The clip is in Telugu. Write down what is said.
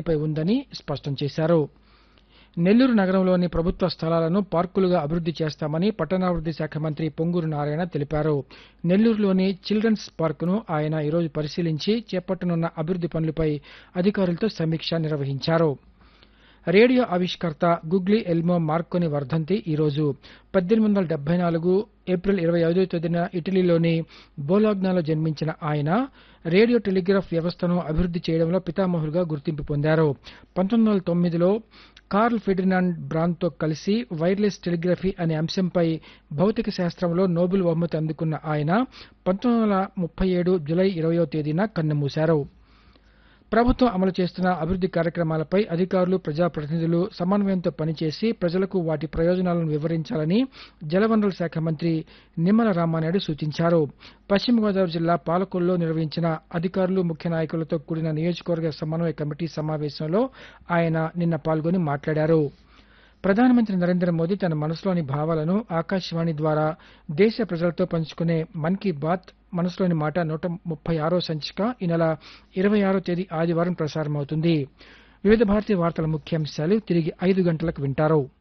అభివృద్దిపై ఉందని స్పష్టం చేశారు నెల్లూరు నగరంలోని ప్రభుత్వ స్థలాలను పార్కులుగా అభివృద్ది చేస్తామని పట్టణాభివృద్ది శాఖ మంత్రి పొంగూరు నారాయణ తెలిపారు నెల్లూరులోని చిల్డ్రన్స్ పార్కును ఆయన ఈరోజు పరిశీలించి చేపట్టనున్న అభివృద్ది పనులపై అధికారులతో సమీక్ష నిర్వహించారు రేడియో ఆవిష్కర్త గుగ్లీ ఎల్మో మార్కోని వర్ధంతి ఈరోజు పద్దెనిమిది వందల డెబ్బై నాలుగు ఏప్రిల్ ఇరవై ఐదో తేదీన ఇటలీలోని బోలాగ్నాలో జన్మించిన ఆయన రేడియో టెలిగ్రాఫ్ వ్యవస్థను అభివృద్ది చేయడంలో పితామహులుగా గుర్తింపు పొందారు పంతొమ్మిది వందల తొమ్మిదిలో కార్ల్ ఫెర్డినాండ్ బ్రాన్తో కలిసి వైర్లెస్ టెలిగ్రఫీ అనే అంశంపై భౌతిక శాస్త్రంలో నోబెల్ బహుమతి అందుకున్న ఆయన పంతొమ్మిది వందల ముప్పై ఏడు జులై ఇరవయో తేదీన కన్నుమూశారు ప్రభుత్వం అమలు చేస్తున్న అభివృద్ది కార్యక్రమాలపై అధికారులు ప్రజాప్రతినిధులు సమన్వయంతో పనిచేసి ప్రజలకు వాటి ప్రయోజనాలను వివరించాలని జలవనరుల శాఖ మంత్రి నిమ్మల రామానాయుడు సూచించారు పశ్చిమ గోదావరి జిల్లా పాలకొల్లో నిర్వహించిన అధికారులు ముఖ్య నాయకులతో కూడిన నియోజకవర్గ సమన్వయ కమిటీ సమావేశంలో ఆయన నిన్న పాల్గొని మాట్లాడారు ప్రధానమంత్రి నరేంద్ర మోదీ తన మనసులోని భావాలను ఆకాశవాణి ద్వారా దేశ ప్రజలతో పంచుకునే మన్ కీ బాత్ మనసులోని మాట నూట ముప్పై ఆరో సంచిక ఈ నెల ఇరవై ఆరో తేదీ ఆదివారం ప్రసారమవుతుంది వివిధ భారతీయ వార్తల ముఖ్యాంశాలు తిరిగి ఐదు గంటలకు వింటారు